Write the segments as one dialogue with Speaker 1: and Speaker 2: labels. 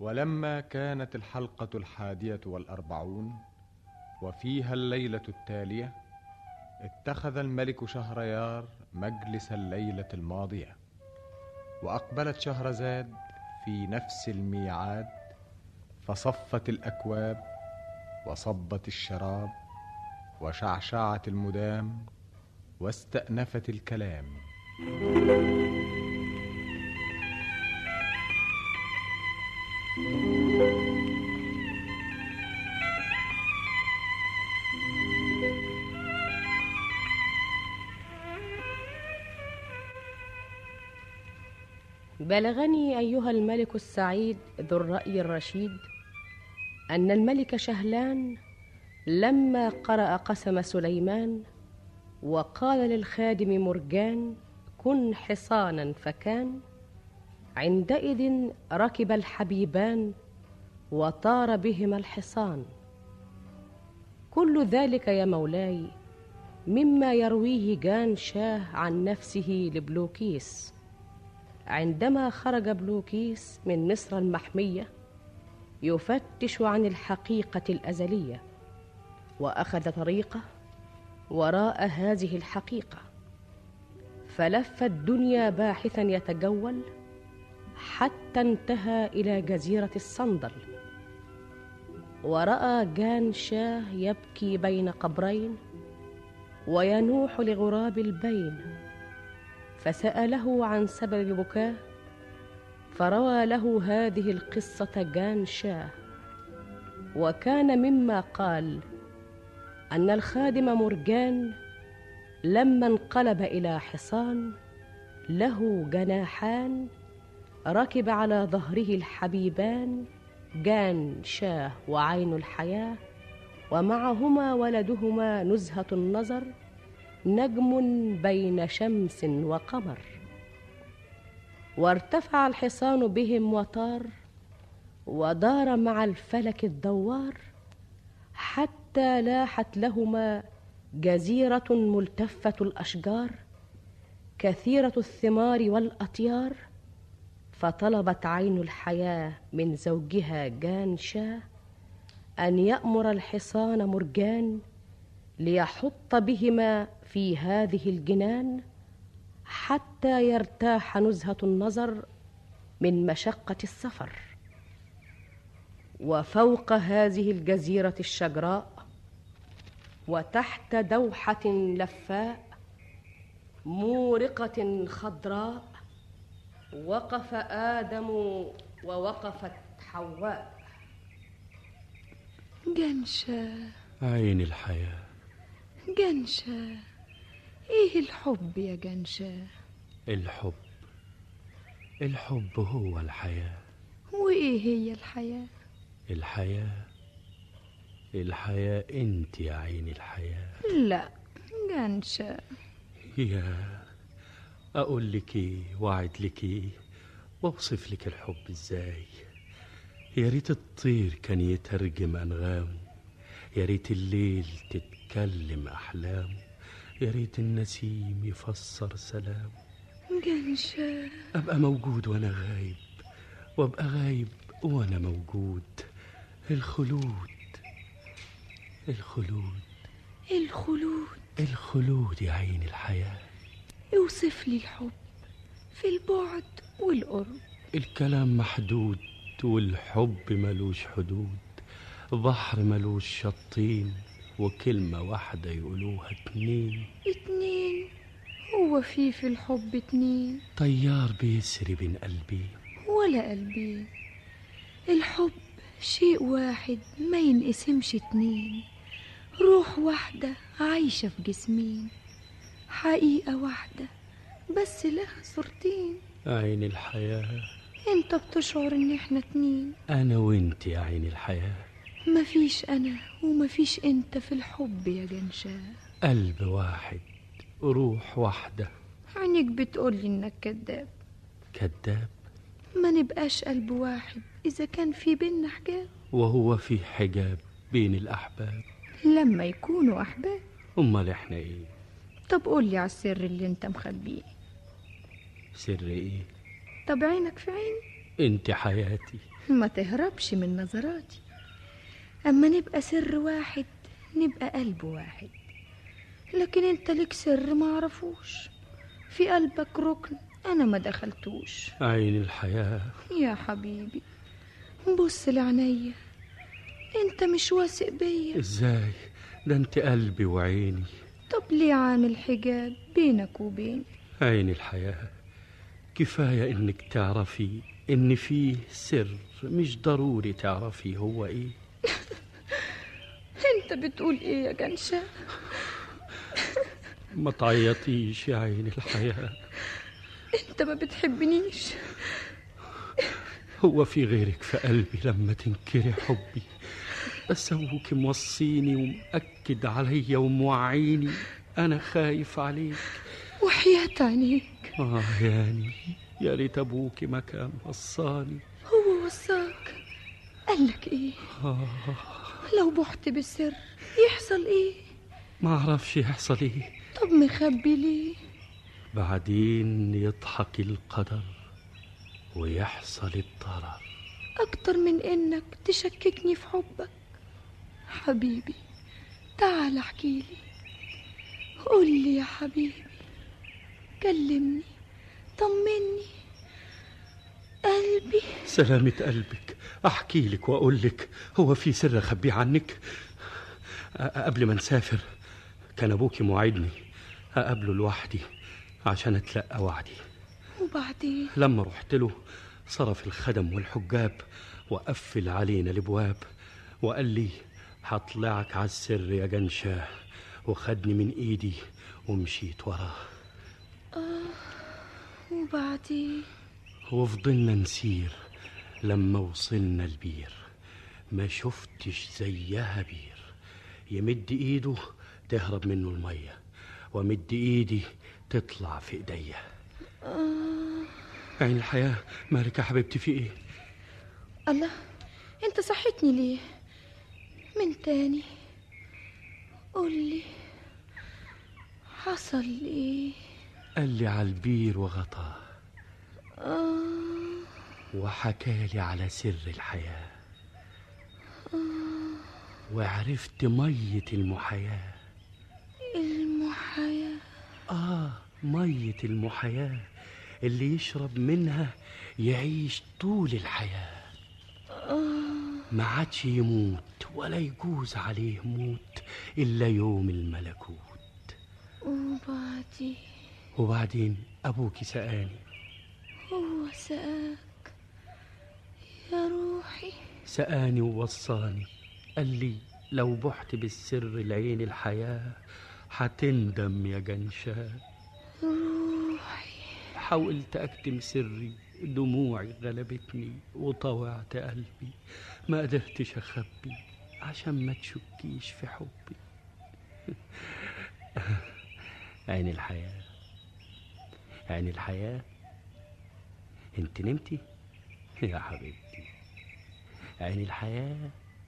Speaker 1: ولما كانت الحلقة الحادية والأربعون وفيها الليلة التالية اتخذ الملك شهريار مجلس الليلة الماضية وأقبلت شهرزاد في نفس الميعاد فصفت الأكواب وصبت الشراب وشعشعت المدام واستأنفت الكلام
Speaker 2: بلغني ايها الملك السعيد ذو الراي الرشيد ان الملك شهلان لما قرا قسم سليمان وقال للخادم مرجان كن حصانا فكان عندئذ ركب الحبيبان وطار بهما الحصان كل ذلك يا مولاي مما يرويه جان شاه عن نفسه لبلوكيس عندما خرج بلوكيس من مصر المحميه يفتش عن الحقيقه الازليه واخذ طريقه وراء هذه الحقيقه فلف الدنيا باحثا يتجول حتى انتهى الى جزيره الصندل وراى جان شاه يبكي بين قبرين وينوح لغراب البين فساله عن سبب بكاه فروى له هذه القصه جان شاه وكان مما قال ان الخادم مرجان لما انقلب الى حصان له جناحان ركب على ظهره الحبيبان جان شاه وعين الحياه ومعهما ولدهما نزهه النظر نجم بين شمس وقمر وارتفع الحصان بهم وطار ودار مع الفلك الدوار حتى لاحت لهما جزيره ملتفه الاشجار كثيره الثمار والاطيار فطلبت عين الحياه من زوجها جان شاه ان يامر الحصان مرجان ليحط بهما في هذه الجنان حتى يرتاح نزهه النظر من مشقه السفر وفوق هذه الجزيره الشجراء وتحت دوحه لفاء مورقه خضراء وقف ادم ووقفت حواء
Speaker 3: جنشة
Speaker 4: عين الحياة
Speaker 3: جنشة ايه الحب يا جنشة
Speaker 4: الحب الحب هو الحياة
Speaker 3: وايه هي الحياة
Speaker 4: الحياة الحياة انت يا عين الحياة
Speaker 3: لا جنشة
Speaker 4: يا اقول لك ايه واعد لك ايه واوصف لك الحب ازاي يا ريت الطير كان يترجم انغامه يا ريت الليل تتكلم احلامه يا ريت النسيم يفسر سلامه
Speaker 3: جنشة
Speaker 4: ابقى موجود وانا غايب وابقى غايب وانا موجود الخلود الخلود
Speaker 3: الخلود
Speaker 4: الخلود يا عين الحياه
Speaker 3: اوصف لي الحب في البعد والقرب
Speaker 4: الكلام محدود والحب ملوش حدود بحر ملوش شطين وكلمة واحدة يقولوها اتنين
Speaker 3: اتنين هو في في الحب اتنين
Speaker 4: طيار بيسري بين قلبي
Speaker 3: ولا قلبين الحب شيء واحد ما ينقسمش اتنين روح واحدة عايشة في جسمين حقيقة واحدة بس لها صورتين
Speaker 4: عين الحياة
Speaker 3: انت بتشعر ان احنا اتنين
Speaker 4: أنا وانت يا عين الحياة
Speaker 3: مفيش انا ومفيش انت في الحب يا جنشاه
Speaker 4: قلب واحد روح واحدة
Speaker 3: عينيك بتقولي انك كذاب
Speaker 4: كذاب
Speaker 3: ما نبقاش قلب واحد اذا كان في بينا حجاب
Speaker 4: وهو في حجاب بين الأحباب
Speaker 3: لما يكونوا احباب
Speaker 4: أمال احنا ايه
Speaker 3: طب قولي على السر اللي انت مخبيه
Speaker 4: سر ايه
Speaker 3: طب عينك في عيني
Speaker 4: انت حياتي
Speaker 3: ما تهربش من نظراتي أما نبقى سر واحد نبقى قلب واحد لكن انت لك سر ما عرفوش في قلبك ركن أنا ما دخلتوش
Speaker 4: عين الحياة
Speaker 3: يا حبيبي بص لعينيا انت مش واثق بيا
Speaker 4: ازاي ده انت قلبي وعيني
Speaker 3: طب ليه عامل حجاب بينك وبيني
Speaker 4: عين الحياة كفاية انك تعرفي ان فيه سر مش ضروري تعرفي هو ايه
Speaker 3: انت بتقول ايه يا جنشا
Speaker 4: ما تعيطيش يا عين الحياة
Speaker 3: انت ما بتحبنيش
Speaker 4: هو في غيرك في قلبي لما تنكري حبي بس ابوك موصيني ومأكد عليا وموعيني انا خايف عليك
Speaker 3: وحياة عينيك
Speaker 4: اه يعني يا ريت ابوك ما كان وصاني
Speaker 3: هو وصاك قالك ايه
Speaker 4: آه
Speaker 3: لو بحت بالسر يحصل ايه
Speaker 4: ما اعرفش يحصل ايه
Speaker 3: طب مخبي ليه
Speaker 4: بعدين يضحك القدر ويحصل الضرر
Speaker 3: اكتر من انك تشككني في حبك حبيبي تعال احكيلي قولي يا حبيبي كلمني طمني قلبي
Speaker 4: سلامة قلبك احكي لك واقول لك هو في سر اخبيه عنك أ- قبل ما نسافر كان ابوكي موعدني اقابله لوحدي عشان اتلقى وعدي
Speaker 3: وبعدين
Speaker 4: لما رحت له صرف الخدم والحجاب وقفل علينا الابواب وقال لي هطلعك على السر يا جنشاه وخدني من ايدي ومشيت وراه
Speaker 3: وبعدين
Speaker 4: وفضلنا نسير لما وصلنا البير ما شفتش زيها بير يمد ايده تهرب منه المية ومد ايدي تطلع في ايديا عين الحياة مالك يا حبيبتي في ايه
Speaker 3: الله انت صحتني ليه من تاني قولي حصل ايه
Speaker 4: قال لي على البير وغطاه
Speaker 3: آه
Speaker 4: وحكالي على سر الحياة وعرفت مية المحياه
Speaker 3: المحياة
Speaker 4: آه مية المحياة اللي يشرب منها يعيش طول الحياة ما عادش يموت ولا يجوز عليه موت إلا يوم الملكوت
Speaker 3: وبعدين
Speaker 4: وبعدين أبوك سأاني
Speaker 3: هو سقاك يا روحي
Speaker 4: سأني ووصاني قال لي لو بحت بالسر العين الحياة هتندم يا جنشاه
Speaker 3: روحي
Speaker 4: حاولت أكتم سري دموعي غلبتني وطوعت قلبي ما قدرتش أخبي عشان ما تشكيش في حبي عين الحياة عين الحياة انت نمتي يا حبيبتي عين الحياة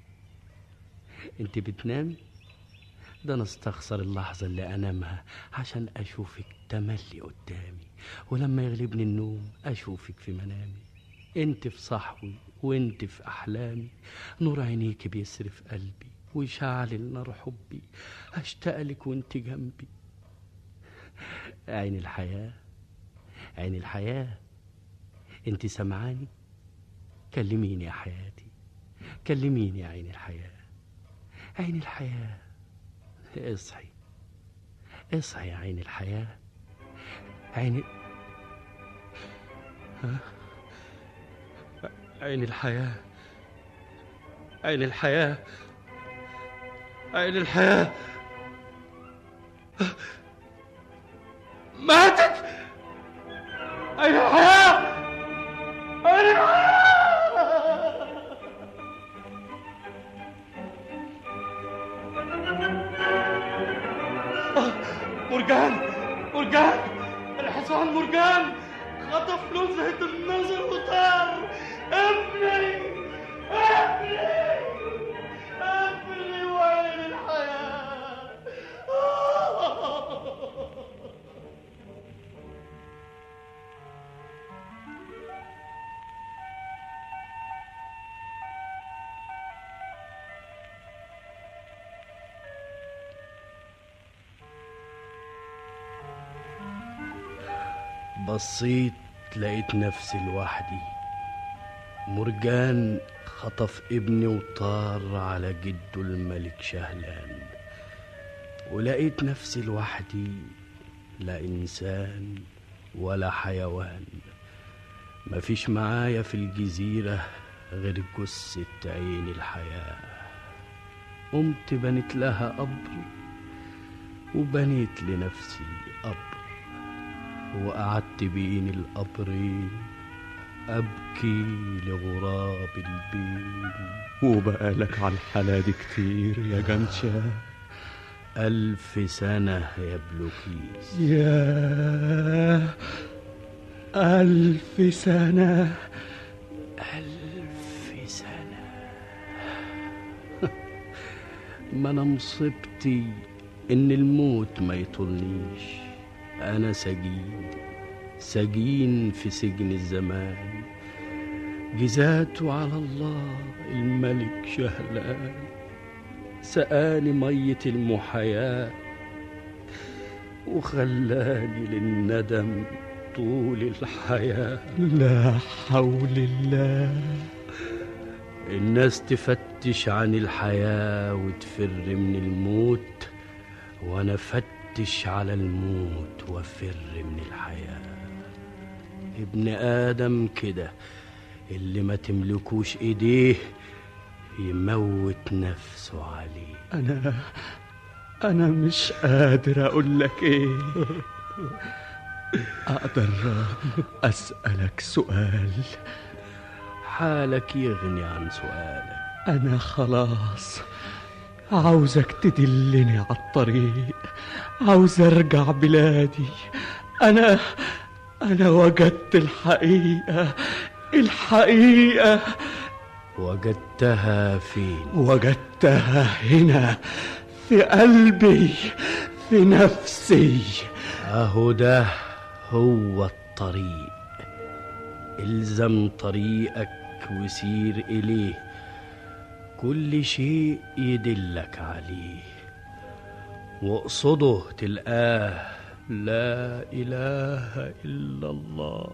Speaker 4: انت بتنامي ده انا استخسر اللحظة اللي انامها عشان اشوفك تملي قدامي ولما يغلبني النوم اشوفك في منامي انت في صحوي وانت في احلامي نور عينيك بيسرف قلبي ويشعل نار حبي اشتاق لك وانت جنبي عين الحياة عين الحياة انت سمعاني كلميني يا حياتي كلميني يا عين الحياة عين الحياة اصحي اصحي يا عين الحياة عين ها؟ عين الحياة عين الحياة عين الحياة ماتت عين الحياة عين الحياة مرجان مرجان الحصان مرجان خطف نزهة النظر وطار ابني ابني ابني وين الحياة بصيت لقيت نفسي لوحدي مرجان خطف ابني وطار على جده الملك شهلان ولقيت نفسي لوحدي لا إنسان ولا حيوان مفيش معايا في الجزيرة غير جثة عين الحياة قمت بنيت لها قبر وبنيت لنفسي قبر وقعدت بين القبرين أبكي لغراب البين
Speaker 1: وبقى لك على الحالة دي كتير يا جنشة
Speaker 4: ألف سنة يا بلوكيس
Speaker 1: يا ألف سنة
Speaker 4: ألف سنة ما أنا مصيبتي إن الموت ما يطولنيش أنا سجين سجين في سجن الزمان جزاته على الله الملك شهلان سقاني مية المحياة وخلاني للندم طول الحياه
Speaker 1: لا حول الله
Speaker 4: الناس تفتش عن الحياة وتفر من الموت وأنا فتش على الموت وفر من الحياة ابن آدم كده اللي ما تملكوش إيديه يموت نفسه عليه
Speaker 1: أنا أنا مش قادر أقول لك إيه أقدر أسألك سؤال
Speaker 4: حالك يغني عن سؤالك
Speaker 1: أنا خلاص عاوزك تدلني على الطريق عاوز أرجع بلادي أنا أنا وجدت الحقيقة الحقيقة
Speaker 4: وجدتها فين
Speaker 1: وجدتها هنا في قلبي في نفسي
Speaker 4: أهو ده هو الطريق الزم طريقك وسير إليه كل شيء يدلك عليه واقصده تلقاه لا إله إلا الله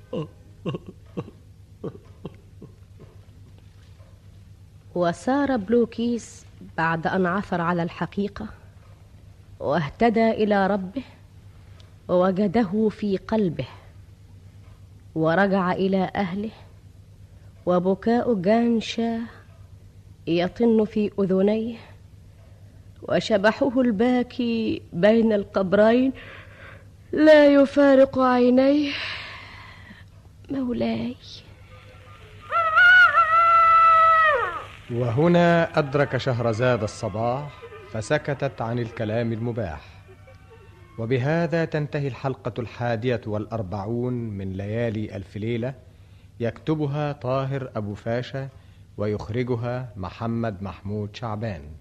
Speaker 2: وسار بلوكيس بعد ان عثر على الحقيقه واهتدى الى ربه ووجده في قلبه ورجع الى اهله وبكاء جانشا يطن في اذنيه وشبحه الباكي بين القبرين لا يفارق عينيه مولاي
Speaker 1: وهنا أدرك شهرزاد الصباح فسكتت عن الكلام المباح وبهذا تنتهي الحلقة الحادية والأربعون من ليالي ألف ليلة يكتبها طاهر أبو فاشا ويخرجها محمد محمود شعبان